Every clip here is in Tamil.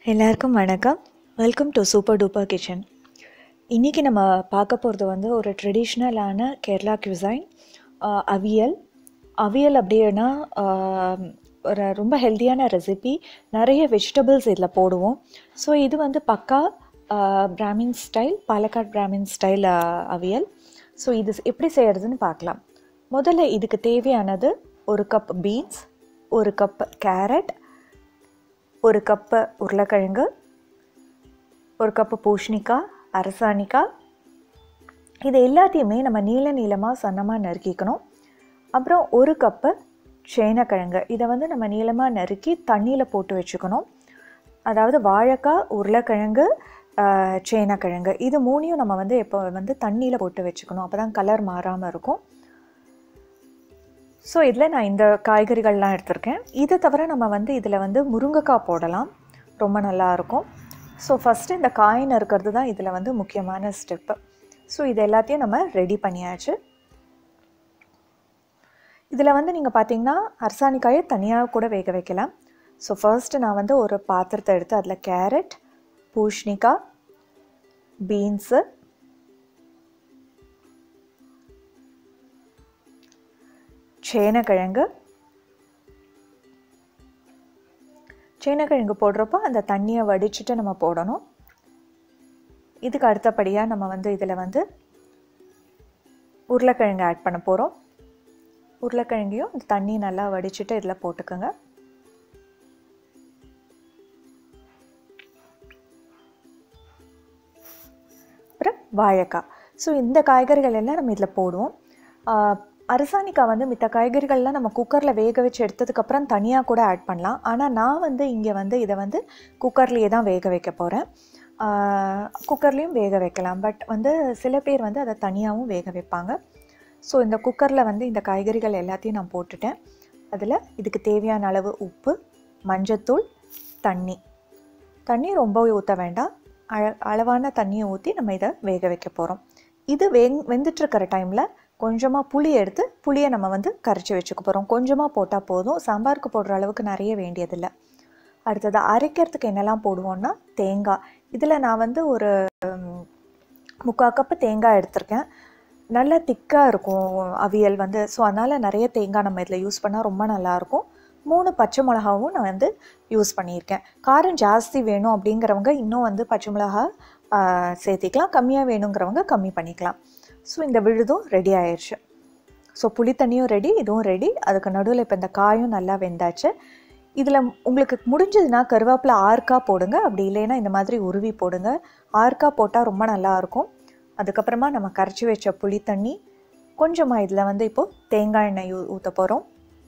எல்லாருக்கும் வணக்கம் welcome to super duper kitchen இன்றைக்கி நம்ம பார்க்க போகிறது வந்து ஒரு ட்ரெடிஷ்னலான கேரளா cuisine ஆஹ் அவியல் அவியல் அப்படின்னா ஆஹ் ஒரு ரொம்ப ஹெல்த்தியான ரெசிபி நிறைய வெஜிடபிள்ஸ் இதில் போடுவோம் ஸோ இது வந்து பக்கா Brahmin style Palakkad Brahmin style avial so இது எப்படி செய்கிறதுன்னு பார்க்கலாம் முதல்ல இதுக்கு தேவையானது ஒரு கப் பீன்ஸ் ஒரு கப் கேரட் ஒரு கப்பு உருளைக்கிழங்கு ஒரு கப்பு பூஷணிக்காய் அரசாணிக்காய் இது எல்லாத்தையுமே நம்ம நீள நீளமாக சன்னமாக நறுக்கிக்கணும் அப்புறம் ஒரு கப்பு சேனக்கிழங்கு இதை வந்து நம்ம நீளமாக நறுக்கி தண்ணியில் போட்டு வச்சுக்கணும் அதாவது வாழைக்காய் உருளைக்கிழங்கு ஆஹ், சேனக்கிழங்கு இது மூணையும் நம்ம வந்து எப்போ வந்து தண்ணியில் போட்டு வச்சுக்கணும் அப்போ தான் கலர் மாறாமல் இருக்கும் ஸோ இதில் நான் இந்த காய்கறிகள்லாம் எடுத்திருக்கேன் இதை தவிர நம்ம வந்து இதில் வந்து முருங்கைக்காய் போடலாம் ரொம்ப நல்லா இருக்கும் ஸோ ஃபஸ்ட்டு இந்த காய் நறுக்கிறது தான் இதில் வந்து முக்கியமான ஸ்டெப்பு ஸோ இது எல்லாத்தையும் நம்ம ரெடி பண்ணியாச்சு இதில் வந்து நீங்கள் பார்த்தீங்கன்னா அரசாணிக்காயை தனியாக கூட வேக வைக்கலாம் ஸோ ஃபர்ஸ்ட்டு நான் வந்து ஒரு பாத்திரத்தை எடுத்து அதில் கேரட் பூஷ்ணிக்காய் பீன்ஸு சேனக்கிழங்கு சேனக்கிழங்கு போடுறப்போ அந்த தண்ணியை வடிச்சிட்டு நம்ம போடணும் இதுக்கு அடுத்தபடியாக நம்ம வந்து இதில் வந்து உருளைக்கிழங்கு ஆட் பண்ண போகிறோம் உருளைக்கிழங்கையும் இந்த தண்ணி நல்லா வடிச்சிட்டு இதில் போட்டுக்கோங்க அப்புறம் வாழைக்காய் ஸோ இந்த காய்கறிகள் எல்லாம் நம்ம இதில் போடுவோம் ஆஹ், அரசாணிக்காய் வந்து மித்த காய்கறிகள்லாம் நம்ம குக்கரில் வேக வச்சு எடுத்ததுக்கப்புறம் தனியாக கூட ஆட் பண்ணலாம் ஆனால் நான் வந்து இங்கே வந்து இதை வந்து குக்கர்லேயே தான் வேக வைக்க போகிறேன் குக்கர்லேயும் வேக வைக்கலாம் பட் வந்து சில பேர் வந்து அதை தனியாகவும் வேக வைப்பாங்க ஸோ இந்த குக்கரில் வந்து இந்த காய்கறிகள் எல்லாத்தையும் நான் போட்டுட்டேன் அதில் இதுக்கு தேவையான அளவு உப்பு மஞ்சத்தூள் தண்ணி தண்ணி ரொம்ப ஊற்ற வேண்டாம் அழ அளவான தண்ணியை ஊற்றி நம்ம இதை வேக வைக்க போகிறோம் இது வெங் வெந்துட்டுருக்கிற டைமில் கொஞ்சமாக புளி எடுத்து புளியை நம்ம வந்து கரைச்சி வச்சுக்க போகிறோம் கொஞ்சமாக போட்டால் போதும் சாம்பாருக்கு போடுற அளவுக்கு நிறைய வேண்டியதில்லை அடுத்தது அரைக்கிறதுக்கு என்னெல்லாம் போடுவோம்னா தேங்காய் இதில் நான் வந்து ஒரு ம், முக்கால் கப்பு தேங்காய் எடுத்திருக்கேன் நல்லா திக்காக இருக்கும் அவியல் வந்து ஸோ அதனால் நிறைய தேங்காய் நம்ம இதில் யூஸ் பண்ணால் ரொம்ப நல்லாயிருக்கும் மூணு பச்சை மிளகாவும் நான் வந்து யூஸ் பண்ணியிருக்கேன் காரம் ஜாஸ்தி வேணும் அப்படிங்கிறவங்க இன்னும் வந்து பச்சை மிளகா ஆ, சேர்த்திக்கலாம் கம்மியாக வேணுங்கிறவங்க கம்மி பண்ணிக்கலாம் ஸோ இந்த விழுதும் ரெடி ஆயிடுச்சு ஸோ புளி தண்ணியும் ரெடி இதுவும் ரெடி அதுக்கு நடுவில் இப்போ இந்த காயும் நல்லா வெந்தாச்சு இதில் உங்களுக்கு முடிஞ்சதுன்னா கருவேப்பிலை ஆர்க்கா போடுங்க அப்படி இல்லைன்னா இந்த மாதிரி உருவி போடுங்க ஆர்க்கா போட்டால் ரொம்ப நல்லா இருக்கும் அதுக்கப்புறமா நம்ம கரைச்சி வச்ச புளி தண்ணி கொஞ்சமாக இதில் வந்து இப்போது தேங்காய் எண்ணெய் ஊ ஊற்ற போகிறோம்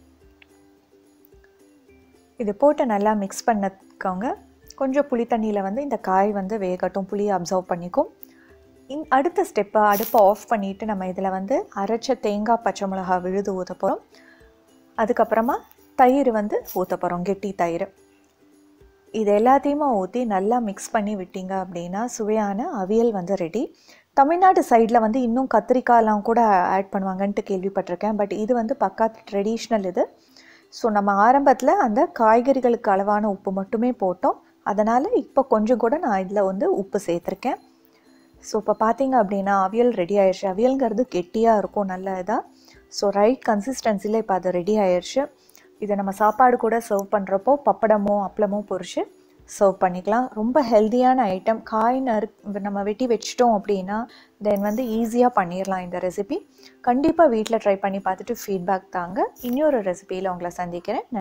இது போட்டு நல்லா மிக்ஸ் பண்ணிக்கோங்க கொஞ்சம் புளி தண்ணியில் வந்து இந்த காய் வந்து வேகட்டும் புளியை அப்சர்வ் பண்ணிக்கும் இன் அடுத்த ஸ்டெப்பை அடுப்பை ஆஃப் பண்ணிவிட்டு நம்ம இதில் வந்து அரைச்ச தேங்காய் பச்சை மிளகா விழுது ஊற்ற போகிறோம் அதுக்கப்புறமா தயிர் வந்து ஊற்ற போகிறோம் கெட்டி தயிர் இது எல்லாத்தையுமே ஊற்றி நல்லா மிக்ஸ் பண்ணி விட்டீங்க அப்படின்னா சுவையான அவியல் வந்து ரெடி தமிழ்நாடு சைடில் வந்து இன்னும் கத்திரிக்காய்லாம் கூட ஆட் பண்ணுவாங்கன்ட்டு கேள்விப்பட்டிருக்கேன் பட் இது வந்து பக்கா ட்ரெடிஷ்னல் இது ஸோ நம்ம ஆரம்பத்தில் அந்த காய்கறிகளுக்கு அளவான உப்பு மட்டுமே போட்டோம் அதனால் இப்போ கொஞ்சம் கூட நான் இதில் வந்து உப்பு சேர்த்துருக்கேன் ஸோ இப்போ பார்த்தீங்க அப்படின்னா அவியல் ரெடி ஆயிடுச்சு அவியல்ங்கிறது கெட்டியாக இருக்கும் நல்ல இதாக ஸோ ரைட் கன்சிஸ்டன்சியில் இப்போ அது ரெடி ஆயிடுச்சு இதை நம்ம சாப்பாடு கூட சர்வ் பண்ணுறப்போ பப்படமோ அப்பளமோ பொரிச்சு சர்வ் பண்ணிக்கலாம் ரொம்ப ஹெல்த்தியான ஐட்டம் காய் நறு நம்ம வெட்டி வச்சிட்டோம் அப்படின்னா தென் வந்து ஈஸியாக பண்ணிடலாம் இந்த ரெசிபி கண்டிப்பாக வீட்டில் ட்ரை பண்ணி பார்த்துட்டு ஃபீட்பேக் தாங்க இன்னொரு ரெசிபியில் உங்களை சந்திக்கிறேன்